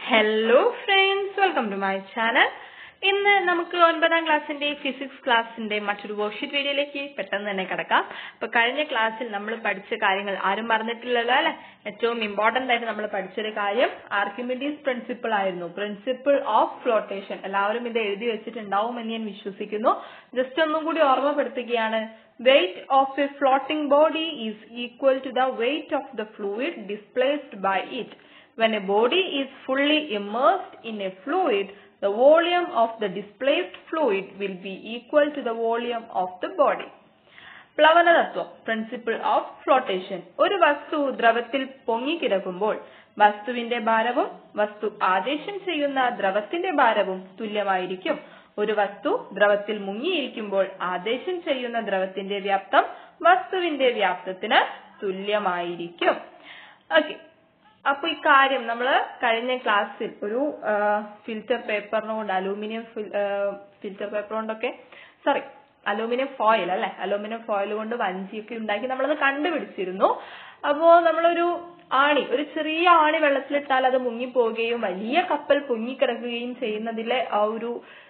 Hello friends welcome to my channel ഇന്ന് നമുക്ക് ഒൻപതാം ക്ലാസ്സിന്റെ ഫിസിക്സ് ക്ലാസ്സിന്റെ മറ്റൊരു വർക്ക്ഷീറ്റ് വീഡിയോയിലേക്ക് പെട്ടെന്ന് തന്നെ കിടക്കാം അപ്പൊ കഴിഞ്ഞ ക്ലാസ്സിൽ നമ്മൾ പഠിച്ച കാര്യങ്ങൾ ആരും പറഞ്ഞിട്ടില്ലല്ലോ അല്ലെ ഏറ്റവും ഇമ്പോർട്ടന്റ് ആയിട്ട് നമ്മൾ പഠിച്ചൊരു കാര്യം ആർക്കിമിഡീസ് പ്രിൻസിപ്പിൾ ആയിരുന്നു പ്രിൻസിപ്പിൾ ഓഫ് ഫ്ലോട്ടേഷൻ എല്ലാവരും ഇത് എഴുതി വെച്ചിട്ടുണ്ടാവും എന്ന് ഞാൻ വിശ്വസിക്കുന്നു ജസ്റ്റ് ഒന്നും കൂടി ഓർമ്മപ്പെടുത്തുകയാണ് weight of a floating body is equal to the weight of the fluid displaced by it when a body is fully immersed in a fluid the volume of the displaced fluid will be equal to the volume of the body പ്ലവന തത്വം principle of flotation ഒരു വസ്തു ദ്രവത്തിൽ പൊങ്ങിക്കിടക്കുമ്പോൾ വസ്തുവിന്റെ ഭാരവും വസ്തു ആദേശം ചെയ്യുന്ന ദ്രവത്തിന്റെ ഭാരവും തുല്യമായിരിക്കും ഒരു വസ്തു ദ്രവത്തിൽ മുങ്ങിയിരിക്കുമ്പോൾ ആദേശം ചെയ്യുന്ന ദ്രവത്തിന്റെ വ്യാപ്തം വസ്തുവിന്റെ വ്യാപ്തത്തിന് തുല്യമായിരിക്കും ഓക്കെ അപ്പൊ ഈ കാര്യം നമ്മൾ കഴിഞ്ഞ ക്ലാസ്സിൽ ഒരു ഫിൽറ്റർ പേപ്പറിനെ കൊണ്ട് അലൂമിനിയം ഫിൽറ്റർ പേപ്പർ കൊണ്ടൊക്കെ സോറി അലൂമിനിയം ഫോയിൽ അല്ലെ അലൂമിനിയം ഫോയിൽ കൊണ്ട് വഞ്ചിയൊക്കെ ഉണ്ടാക്കി നമ്മളത് കണ്ടുപിടിച്ചിരുന്നു അപ്പോ നമ്മളൊരു ആണി ഒരു ചെറിയ ആണി വെള്ളത്തിലിട്ടാൽ അത് മുങ്ങിപ്പോവുകയും വലിയ കപ്പൽ പൊങ്ങിക്കിടക്കുകയും ചെയ്യുന്നതിലെ ആ ഒരു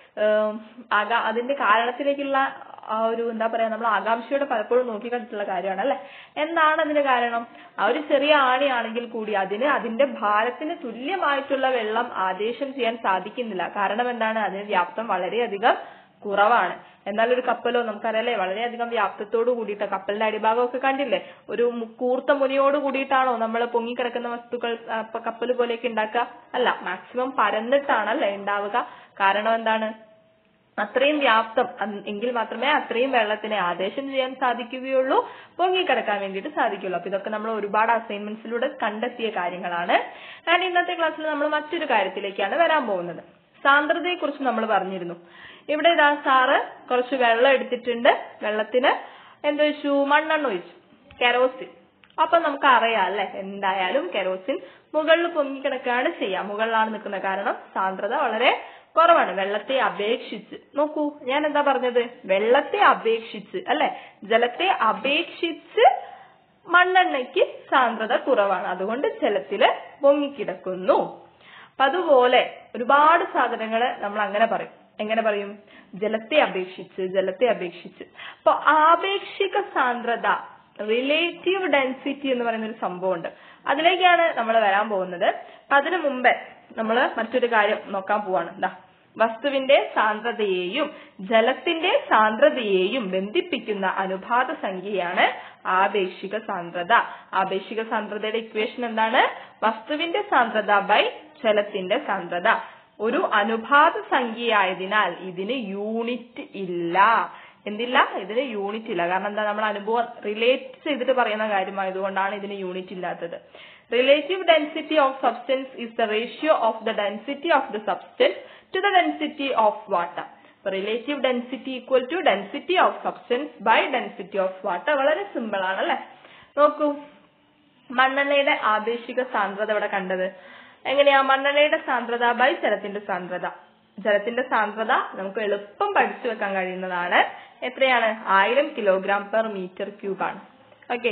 ആകാ അതിന്റെ കാരണത്തിലേക്കുള്ള ആ ഒരു എന്താ പറയാ നമ്മൾ ആകാംക്ഷയോടെ പലപ്പോഴും നോക്കി കണ്ടിട്ടുള്ള കാര്യമാണ് അല്ലെ എന്താണ് അതിന് കാരണം ആ ഒരു ചെറിയ ആണിയാണെങ്കിൽ കൂടി അതിന് അതിന്റെ ഭാരത്തിന് തുല്യമായിട്ടുള്ള വെള്ളം ആദേശം ചെയ്യാൻ സാധിക്കുന്നില്ല കാരണം എന്താണ് അതിന് വ്യാപ്തം വളരെയധികം കുറവാണ് എന്നാൽ ഒരു കപ്പലോ നമുക്കറിയാലേ വളരെയധികം വ്യാപ്തത്തോട് കൂടിയിട്ട് കപ്പലിന്റെ അടിഭാഗമൊക്കെ കണ്ടില്ലേ ഒരു കൂർത്ത മുനിയോട് കൂടിയിട്ടാണോ നമ്മൾ പൊങ്ങിക്കിടക്കുന്ന വസ്തുക്കൾ കപ്പൽ പോലെയൊക്കെ ഉണ്ടാക്കുക അല്ല മാക്സിമം പരന്നിട്ടാണ് അല്ലെ ഉണ്ടാവുക കാരണം എന്താണ് അത്രയും വ്യാപ്തം എങ്കിൽ മാത്രമേ അത്രയും വെള്ളത്തിനെ ആദേശം ചെയ്യാൻ സാധിക്കുകയുള്ളൂ പൊങ്ങിക്കിടക്കാൻ വേണ്ടിയിട്ട് സാധിക്കുള്ളൂ അപ്പൊ ഇതൊക്കെ നമ്മൾ ഒരുപാട് അസൈൻമെന്റ്സിലൂടെ കണ്ടെത്തിയ കാര്യങ്ങളാണ് ആൻഡ് ഇന്നത്തെ ക്ലാസ്സിൽ നമ്മൾ മറ്റൊരു കാര്യത്തിലേക്കാണ് വരാൻ പോകുന്നത് സാന്ദ്രതയെ കുറിച്ച് നമ്മൾ പറഞ്ഞിരുന്നു ഇവിടെ ഇതാ സാറ് കുറച്ച് വെള്ളം എടുത്തിട്ടുണ്ട് വെള്ളത്തിന് എന്തൊഴിച്ചു മണ്ണെണ്ണ ഒഴിച്ചു കെറോസിൻ അപ്പൊ നമുക്ക് അറിയാം അല്ലെ എന്തായാലും കെറോസിൻ മുകളിൽ പൊങ്ങിക്കിടക്കുകയാണ് ചെയ്യാം മുകളിലാണ് നിൽക്കുന്നത് കാരണം സാന്ദ്രത വളരെ കുറവാണ് വെള്ളത്തെ അപേക്ഷിച്ച് നോക്കൂ ഞാൻ എന്താ പറഞ്ഞത് വെള്ളത്തെ അപേക്ഷിച്ച് അല്ലെ ജലത്തെ അപേക്ഷിച്ച് മണ്ണെണ്ണയ്ക്ക് സാന്ദ്രത കുറവാണ് അതുകൊണ്ട് ജലത്തില് പൊങ്ങിക്കിടക്കുന്നു അപ്പൊ അതുപോലെ ഒരുപാട് സാധനങ്ങള് നമ്മൾ അങ്ങനെ പറയും എങ്ങനെ പറയും ജലത്തെ അപേക്ഷിച്ച് ജലത്തെ അപേക്ഷിച്ച് അപ്പൊ ആപേക്ഷിക സാന്ദ്രത റിലേറ്റീവ് ഡെൻസിറ്റി എന്ന് പറയുന്ന ഒരു സംഭവമുണ്ട് അതിലേക്കാണ് നമ്മൾ വരാൻ പോകുന്നത് അപ്പൊ അതിനു മുമ്പേ നമ്മൾ മറ്റൊരു കാര്യം നോക്കാൻ പോവാണ് എന്താ വസ്തുവിന്റെ സാന്ദ്രതയെയും ജലത്തിന്റെ സാന്ദ്രതയെയും ബന്ധിപ്പിക്കുന്ന അനുപാത സംഖ്യയാണ് ആപേക്ഷിക സാന്ദ്രത ആപേക്ഷിക സാന്ദ്രതയുടെ ഇക്വേഷൻ എന്താണ് വസ്തുവിന്റെ സാന്ദ്രത ബൈ ജലത്തിന്റെ സാന്ദ്രത ഒരു അനുപാത സംഖ്യയായതിനാൽ ഇതിന് യൂണിറ്റ് ഇല്ല എന്തില്ല ഇതിന് യൂണിറ്റ് ഇല്ല കാരണം എന്താ നമ്മൾ അനുഭവം റിലേറ്റ് ചെയ്തിട്ട് പറയുന്ന കാര്യമായതുകൊണ്ടാണ് ഇതിന് യൂണിറ്റ് ഇല്ലാത്തത് relative density of substance is the ratio of the density of the substance to the density of water relative density equal to density of substance by density of water വളരെ simple ആണ് അല്ലെ നോക്കൂ മണ്ണെണ്ണയുടെ ആപേക്ഷിക സാന്ദ്രത ഇവിടെ കണ്ടത് എങ്ങനെയാ മണ്ണെണ്ണയുടെ സാന്ദ്രത ബൈ ജലത്തിന്റെ സാന്ദ്രത ജലത്തിന്റെ സാന്ദ്രത നമുക്ക് എളുപ്പം പഠിച്ചു വെക്കാൻ കഴിയുന്നതാണ് എത്രയാണ് ആയിരം കിലോഗ്രാം പെർ മീറ്റർ ക്യൂബ് ആണ് ഓക്കെ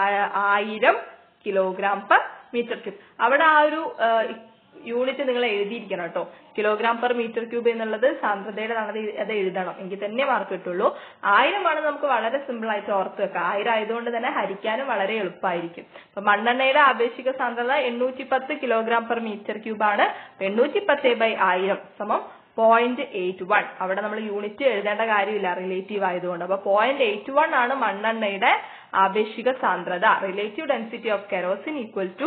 ആയിരം കിലോഗ്രാം പെർ മീറ്റർ ക്യൂബ് അവിടെ ആ ഒരു യൂണിറ്റ് നിങ്ങൾ എഴുതിയിരിക്കണം കേട്ടോ കിലോഗ്രാം പെർ മീറ്റർ ക്യൂബ് എന്നുള്ളത് സാന്ദ്രതയുടെ അത് എഴുതണം എങ്കിൽ തന്നെ മാർക്ക് കിട്ടുള്ളൂ ആയിരമാണ് നമുക്ക് വളരെ സിമ്പിൾ ആയിട്ട് ഓർത്ത് വെക്കാം ആയിരം ആയതുകൊണ്ട് തന്നെ ഹരിക്കാനും വളരെ എളുപ്പമായിരിക്കും അപ്പൊ മണ്ണെണ്ണയുടെ ആപേക്ഷിക സാന്ദ്രത എണ്ണൂറ്റി പത്ത് കിലോഗ്രാം പെർ മീറ്റർ ക്യൂബ് ആണ് എണ്ണൂറ്റി പത്ത് ബൈ ആയിരം സമം പോയിന്റ് എയ്റ്റ് വൺ അവിടെ നമ്മൾ യൂണിറ്റ് എഴുതേണ്ട കാര്യമില്ല റിലേറ്റീവ് ആയതുകൊണ്ട് അപ്പൊ പോയിന്റ് എയ്റ്റ് വൺ ആണ് മണ്ണെണ്ണയുടെ ആപേക്ഷിക സാന്ദ്രത relative density of kerosene equal to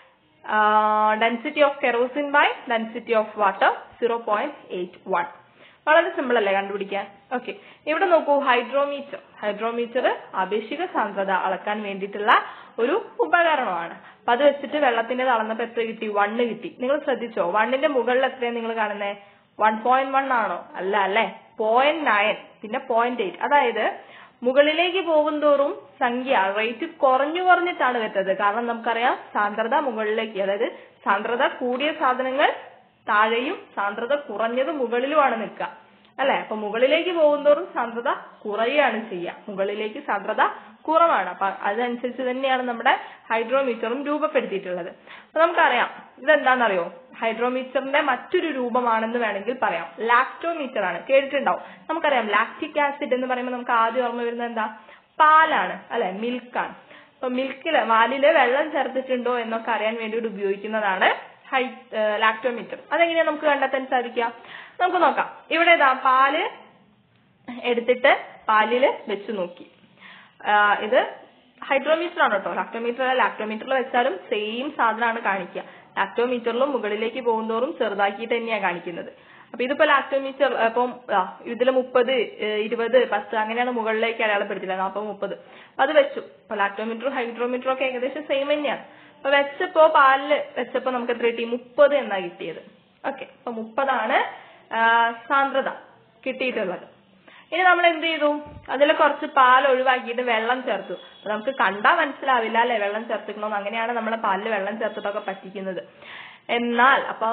density of kerosene by density of water zero point eight one വളരെ സിമ്പിൾ അല്ലേ കണ്ടുപിടിക്കാൻ ഓക്കെ ഇവിടെ നോക്കൂ ഹൈഡ്രോമീറ്റർ ഹൈഡ്രോമീറ്റർ ആപേക്ഷിക സാന്ദ്രത അളക്കാൻ വേണ്ടിയിട്ടുള്ള ഒരു ഉപകരണമാണ് അപ്പൊ അത് വെച്ചിട്ട് വെള്ളത്തിന്റെ അളന്നപ്പോ എത്ര കിട്ടി വണ്ണ് കിട്ടി നിങ്ങൾ ശ്രദ്ധിച്ചോ വണ്ണിന്റെ മുകളിൽ എത്രയാണ് നിങ്ങൾ കാണുന്നത് വൺ പോയിന്റ് വൺ ആണോ അല്ല അല്ലെ പോയിന്റ് നയൻ പിന്നെ പോയിന്റ് എയ്റ്റ് അതായത് മുകളിലേക്ക് പോകുന്തോറും സംഖ്യ റേറ്റ് കുറഞ്ഞു കുറഞ്ഞിട്ടാണ് വരുന്നത് കാരണം നമുക്കറിയാം സാന്ദ്രത മുകളിലേക്ക് അതായത് സാന്ദ്രത കൂടിയ സാധനങ്ങൾ താഴെയും സാന്ദ്രത കുറഞ്ഞത് മുകളിലുമാണ് നിൽക്കുക അല്ലെ അപ്പൊ മുകളിലേക്ക് പോകുന്തോറും സാന്ദ്രത കുറയുകയാണ് ചെയ്യുക മുകളിലേക്ക് സാന്ദ്രത കുറവാണ് അപ്പൊ അതനുസരിച്ച് തന്നെയാണ് നമ്മുടെ ഹൈഡ്രോമീറ്ററും രൂപപ്പെടുത്തിയിട്ടുള്ളത് അപ്പൊ നമുക്കറിയാം ഇതെന്താണെന്നറിയോ ഹൈഡ്രോമീറ്ററിന്റെ മറ്റൊരു രൂപമാണെന്ന് വേണമെങ്കിൽ പറയാം ലാക്ടോമീറ്റർ ആണ് കേട്ടിട്ടുണ്ടാവും നമുക്കറിയാം ലാക്റ്റിക് ആസിഡ് എന്ന് പറയുമ്പോൾ നമുക്ക് ആദ്യം ഓർമ്മ വരുന്നത് എന്താ പാലാണ് അല്ലെ മിൽക്കാണ് അപ്പൊ മിൽക്കില് പാലില് വെള്ളം ചേർത്തിട്ടുണ്ടോ എന്നൊക്കെ അറിയാൻ വേണ്ടിയിട്ട് ഉപയോഗിക്കുന്നതാണ് ഹൈ ലാക്ടോമീറ്റർ അതെങ്ങനെയാ നമുക്ക് കണ്ടെത്താൻ സാധിക്കുക നമുക്ക് നോക്കാം ഇവിടെ ഇതാ പാല് എടുത്തിട്ട് പാലില് വെച്ച് നോക്കി ആ, ഇത് ഹൈഡ്രോമീറ്റർ ആണ് കേട്ടോ ലാക്ടോമീറ്റർ അല്ല ലാക്ടോമീറ്ററിൽ വെച്ചാലും സെയിം സാധനമാണ് കാണിക്കുക ലാക്ടോമീറ്ററിലും മുകളിലേക്ക് പോകുന്തോറും ചെറുതാക്കിയിട്ട് തന്നെയാണ് കാണിക്കുന്നത് അപ്പൊ ഇതിപ്പോ ലാക്ടോമീറ്റർ ഇപ്പം ആ, ഇതില് മുപ്പത് ഇരുപത് പത്ത് അങ്ങനെയാണ് മുകളിലേക്ക് അടയാളപ്പെടുത്തില്ല നാൽപ്പത് മുപ്പത് അപ്പൊ അത് വെച്ചു അപ്പൊ ലാക്ടോമീറ്ററും ഹൈഡ്രോമീറ്ററും ഒക്കെ ഏകദേശം സെയിം തന്നെയാണ് അപ്പൊ വെച്ചപ്പോ പാലില് വെച്ചപ്പോ നമുക്ക് എത്ര കിട്ടി മുപ്പത് എന്നാ കിട്ടിയത് ഓക്കെ അപ്പൊ മുപ്പതാണ് ആ, സാന്ദ്രത കിട്ടിയിട്ടുള്ളത് ഇനി നമ്മൾ എന്ത് ചെയ്തു അതിൽ കുറച്ച് പാൽ ഒഴിവാക്കിയിട്ട് വെള്ളം ചേർത്തു അപ്പൊ നമുക്ക് കണ്ടാ മനസ്സിലാവില്ല അല്ലെ വെള്ളം ചേർത്തിക്കണമെന്ന് അങ്ങനെയാണ് നമ്മളെ പാലിൽ വെള്ളം ചേർത്തിട്ടൊക്കെ പറ്റിക്കുന്നത് എന്നാൽ അപ്പൊ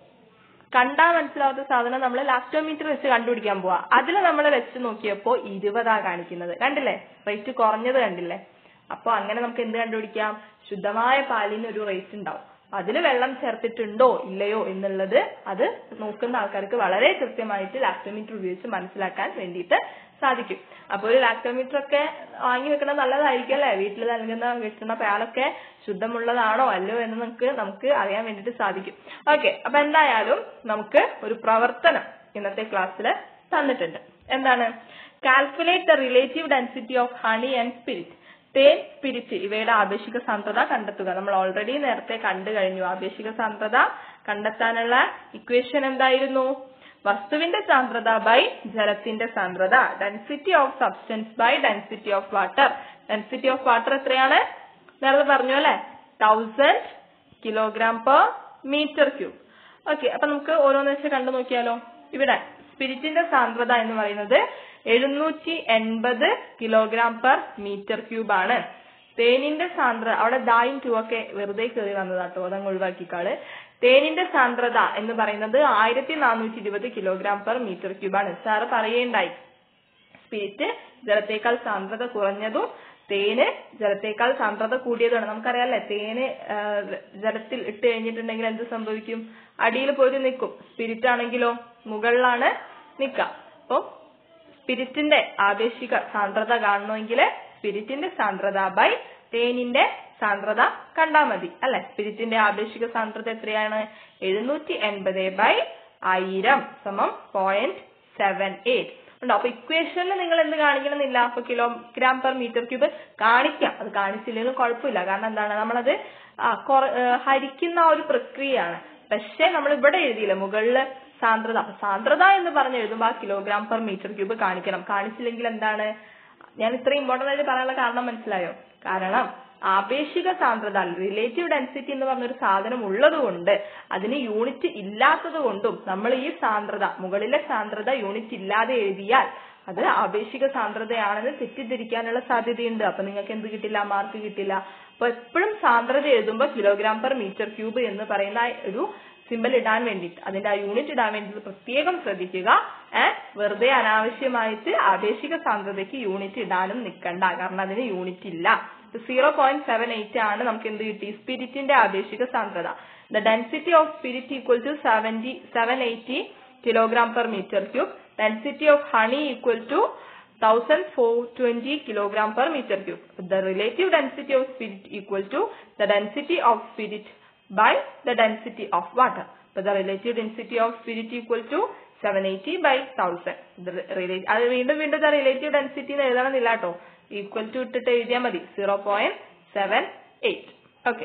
കണ്ടാ മനസ്സിലാവാത്ത സാധനം നമ്മൾ ലാക്ടോമീറ്റർ വെച്ച് കണ്ടുപിടിക്കാൻ പോവാ അതിൽ നമ്മൾ വെച്ച് നോക്കിയപ്പോ ഇരുപതാ കാണിക്കുന്നത് കണ്ടില്ലേ റേറ്റ് കുറഞ്ഞത് കണ്ടില്ലേ അപ്പൊ അങ്ങനെ നമുക്ക് എന്ത് കണ്ടുപിടിക്കാം ശുദ്ധമായ പാലിന് ഒരു റേറ്റ് ഉണ്ടാവും അതിൽ വെള്ളം ചേർത്തിട്ടുണ്ടോ ഇല്ലയോ എന്നുള്ളത് അത് നോക്കുന്ന ആൾക്കാർക്ക് വളരെ കൃത്യമായിട്ട് ലാക്ടോമീറ്റർ ഉപയോഗിച്ച് മനസ്സിലാക്കാൻ വേണ്ടിയിട്ട് സാധിക്കും അപ്പൊ ഒരു ലാക്ടോമീറ്റർ ഒക്കെ വാങ്ങി വെക്കുന്നത് നല്ലതായിരിക്കും അല്ലെ വീട്ടിൽ നൽകുന്ന കിട്ടുന്ന പാലൊക്കെ ശുദ്ധമുള്ളതാണോ അല്ലയോ എന്ന് നമുക്ക് നമുക്ക് അറിയാൻ വേണ്ടിയിട്ട് സാധിക്കും ഓക്കെ അപ്പൊ എന്തായാലും നമുക്ക് ഒരു പ്രവർത്തനം ഇന്നത്തെ ക്ലാസ്സിൽ തന്നിട്ടുണ്ട് എന്താണ് calculate the relative density of honey and spirit തേൻ സ്പിരിറ്റ് ഇവയുടെ ആപേക്ഷിക സാന്ദ്രത കണ്ടെത്തുക നമ്മൾ ഓൾറെഡി നേരത്തെ കണ്ടു കഴിഞ്ഞു ആപേക്ഷിക സാന്ദ്രത കണ്ടെത്താനുള്ള ഇക്വേഷൻ എന്തായിരുന്നു വസ്തുവിന്റെ സാന്ദ്രത ബൈ ജലത്തിന്റെ സാന്ദ്രത density of substance by density of water density of water എത്രയാണ് നേരത്തെ പറഞ്ഞു അല്ലെ thousand kilogram per metre cube okay അപ്പൊ നമുക്ക് ഓരോന്ന് വെച്ച് കണ്ടു നോക്കിയാലോ ഇവിടെ സ്പിരിറ്റിന്റെ സാന്ദ്രത എന്ന് പറയുന്നത് എഴുന്നൂറ്റി എൺപത് കിലോഗ്രാം പെർ മീറ്റർ ക്യൂബ് ആണ് തേനിന്റെ സാന്ദ്രത അവിടെ ദായും ടു ഒക്കെ വെറുതെ കയറി വന്നതാട്ടോ അതങ്ങ് ഒഴിവാക്കിക്കാള് തേനിന്റെ സാന്ദ്രത എന്ന് പറയുന്നത് ആയിരത്തി നാനൂറ്റി ഇരുപത് കിലോഗ്രാം പെർ മീറ്റർ ക്യൂബ് ആണ് സാറ് പറയുണ്ടായി സ്പിരിറ്റ് ജലത്തേക്കാൾ സാന്ദ്രത കുറഞ്ഞതും തേന് ജലത്തേക്കാൾ സാന്ദ്രത കൂടിയതുമാണ് നമുക്കറിയാലേ തേന് ആ, ജലത്തിൽ ഇട്ട് കഴിഞ്ഞിട്ടുണ്ടെങ്കിൽ എന്ത് സംഭവിക്കും അടിയിൽ പോയിട്ട് നിൽക്കും സ്പിരിറ്റ് ആണെങ്കിലോ മുകളിലാണ് നിൽക്കുക അപ്പൊ സ്പിരിറ്റിന്റെ ആപേക്ഷിക സാന്ദ്രത കാണണമെങ്കിൽ സ്പിരിറ്റിന്റെ സാന്ദ്രത ബൈ തേനിന്റെ സാന്ദ്രത കണ്ടാ മതി അല്ലെ സ്പിരിറ്റിന്റെ ആപേക്ഷിക സാന്ദ്രത എത്രയാണ് എഴുന്നൂറ്റി എൺപത് ബൈ ആയിരം സമം പോയിന്റ് സെവൻ എയ്റ്റ് ഉണ്ടോ അപ്പൊ ഇക്വേഷനിൽ നിങ്ങൾ എന്ത് കാണിക്കണമെന്നില്ല അപ്പൊ കിലോഗ്രാം പെർ മീറ്റർ ക്യൂബ് കാണിക്കാം അത് കാണിച്ചില്ലെങ്കിലും കുഴപ്പമില്ല കാരണം എന്താണ് നമ്മളത് ആ, കുറ- ഏ, ഹരിക്കുന്ന ആ ഒരു പ്രക്രിയയാണ് പക്ഷെ നമ്മൾ ഇവിടെ എഴുതിയില്ല മുകളില് സാന്ദ്രത അപ്പൊ സാന്ദ്രത എന്ന് പറഞ്ഞ് എഴുതുമ്പോൾ ആ കിലോഗ്രാം പെർ മീറ്റർ ക്യൂബ് കാണിക്കണം കാണിച്ചില്ലെങ്കിൽ എന്താണ് ഞാൻ ഇത്ര ഇമ്പോർട്ടന്റ് ആയിട്ട് പറയാനുള്ള കാരണം മനസ്സിലായോ കാരണം ആപേക്ഷിക സാന്ദ്രത റിലേറ്റീവ് ഡെൻസിറ്റി എന്ന് പറഞ്ഞൊരു സാധനം ഉള്ളത് കൊണ്ട് അതിന് യൂണിറ്റ് ഇല്ലാത്തത് കൊണ്ടും നമ്മൾ ഈ സാന്ദ്രത മുകളിലെ സാന്ദ്രത യൂണിറ്റ് ഇല്ലാതെ എഴുതിയാൽ അത് ആപേക്ഷിക സാന്ദ്രതയാണെന്ന് തെറ്റിദ്ധരിക്കാനുള്ള സാധ്യതയുണ്ട് അപ്പൊ നിങ്ങൾക്ക് എന്ത് കിട്ടില്ല മാർക്ക് കിട്ടില്ല അപ്പൊ എപ്പോഴും സാന്ദ്രത എഴുതുമ്പോൾ കിലോഗ്രാം പെർ മീറ്റർ ക്യൂബ് എന്ന് പറയുന്ന ആ ഒരു സിമ്പൽ ഇടാൻ വേണ്ടിയിട്ട് അതിന്റെ ആ യൂണിറ്റ് ഇടാൻ വേണ്ടിയിട്ട് പ്രത്യേകം ശ്രദ്ധിക്കുക ഏഹ് വെറുതെ അനാവശ്യമായിട്ട് ആപേക്ഷിക സാന്ദ്രതയ്ക്ക് യൂണിറ്റ് ഇടാനും നിൽക്കണ്ട കാരണം അതിന് യൂണിറ്റ് ഇല്ല സീറോ പോയിന്റ് സെവൻ എയ്റ്റ് ആണ് നമുക്ക് എന്ത് കിട്ടി സ്പിരിറ്റിന്റെ ആപേക്ഷിക സാന്ദ്രത the density of spirit equal to seventy seven eighty kilogram per metre cube density of honey equal to thousand four twenty kilogram per metre cube the relative density of spirit equal to the density of spirit by the density of water. So the relative density of spirit equal to 780 by 1000. The rela- അത് വീണ്ടും വീണ്ടും the relative density എന്ന് എഴുതണമെന്നില്ല കേട്ടോ equal to ഇട്ടിട്ട് എഴുതിയാൽ മതി zero point seven eight okay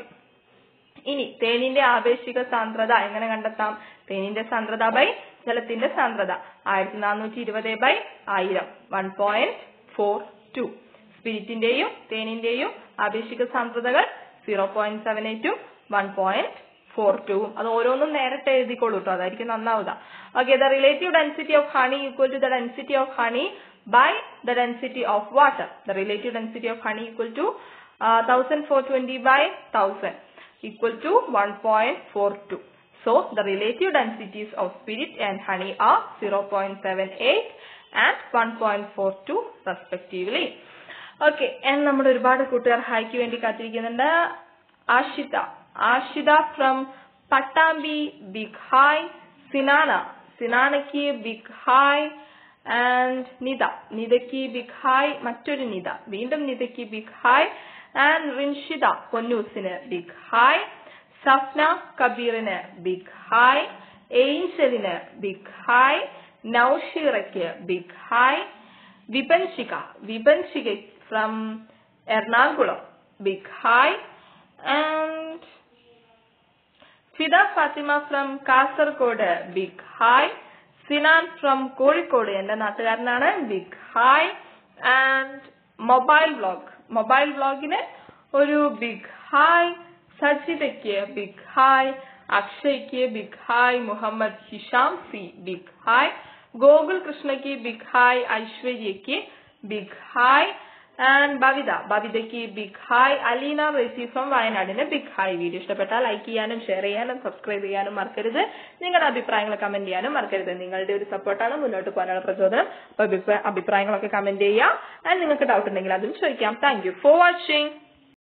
ഇനി തേനിന്റെ ആപേക്ഷിക സാന്ദ്രത എങ്ങനെ കണ്ടെത്താം തേനിന്റെ സാന്ദ്രത ബൈ ജലത്തിന്റെ സാന്ദ്രത ആയിരത്തി നാനൂറ്റി ഇരുപത് ബൈ ആയിരം വൺ പോയിന്റ് ഫോർ ടു സ്പിരിറ്റിന്റെയും തേനിന്റെയും ആപേക്ഷിക സാന്ദ്രതകൾ സീറോ പോയിന്റ് സെവൻ എയ്റ്റും വൺ പോയിന്റ് ഫോർ ടുവും അത് ഓരോന്നും നേരിട്ട് എഴുതിക്കോളൂ കേട്ടോ അതായിരിക്കും നന്നാവുക okay the relative density of honey equal to the density of honey by the density of water the relative density of honey equal to thousand four twenty by thousand equal to 1.42. So the relative densities of spirit and honey are 0.78 and 1.42 respectively. Okay നമ്മുടെ ഒരുപാട് കൂട്ടുകാർ ഹായ്ക്ക് വേണ്ടി കാത്തിരിക്കുന്നുണ്ട് Ashitha Ashitha from Pattambi big hi Sinana സിനാനയ്ക്ക് big hi and Nitha നിതയ്ക്ക് big hi മറ്റൊരു നിത വീണ്ടും നിതയ്ക്ക് ബിഗ് ഹായ് ആൻഡ് റിൻഷിത പൊന്നൂസിന് ബിഗ് ഹായ് സഫ്ന കബീറിന് ബിഗ് ഹായ് ഏഞ്ചലിന് ബിഗ് ഹായ് നൌഷീറയ്ക്ക് big hi Vipanshika Vipanshika from Ernakulam big hi and Fida Fathima from Kasaragod big hi Sinan from Kozhikode എന്റെ നാട്ടുകാരനാണ് big hi and mobile vlog mobile വ്ളോഗിന് ഒരു ബിഗ് ഹായ് സജിതയ്ക്ക് ബിഗ് ഹായ് അക്ഷയ്ക്ക് big hi Muhammad Hisham C big hi Gokul കൃഷ്ണയ്ക്ക് ബിഗ് ഹായ് ഐശ്വര്യയ്ക്ക് ബിഗ് ഹായ് ആൻഡ് ബവിത ബവിതയ്ക്ക് big hi Aleena Resi from വയനാടിന് ബിഗ് ഹായ് വീഡിയോ ഇഷ്ടപ്പെട്ടാൽ ലൈക്ക് ചെയ്യാനും ഷെയർ ചെയ്യാനും സബ്സ്ക്രൈബ് ചെയ്യാനും മറക്കരുത് നിങ്ങളുടെ അഭിപ്രായങ്ങൾ കമന്റ് ചെയ്യാനും മറക്കരുത് നിങ്ങളുടെ ഒരു സപ്പോർട്ടാണ് മുന്നോട്ട് പോകാനുള്ള പ്രചോദനം അപ്പൊ അഭിപ്രായങ്ങളൊക്കെ കമന്റ് ചെയ്യാം ആൻഡ് നിങ്ങൾക്ക് ഡൗട്ട് ഉണ്ടെങ്കിൽ അതും ചോദിക്കാം താങ്ക് യു ഫോർ വാച്ചിങ്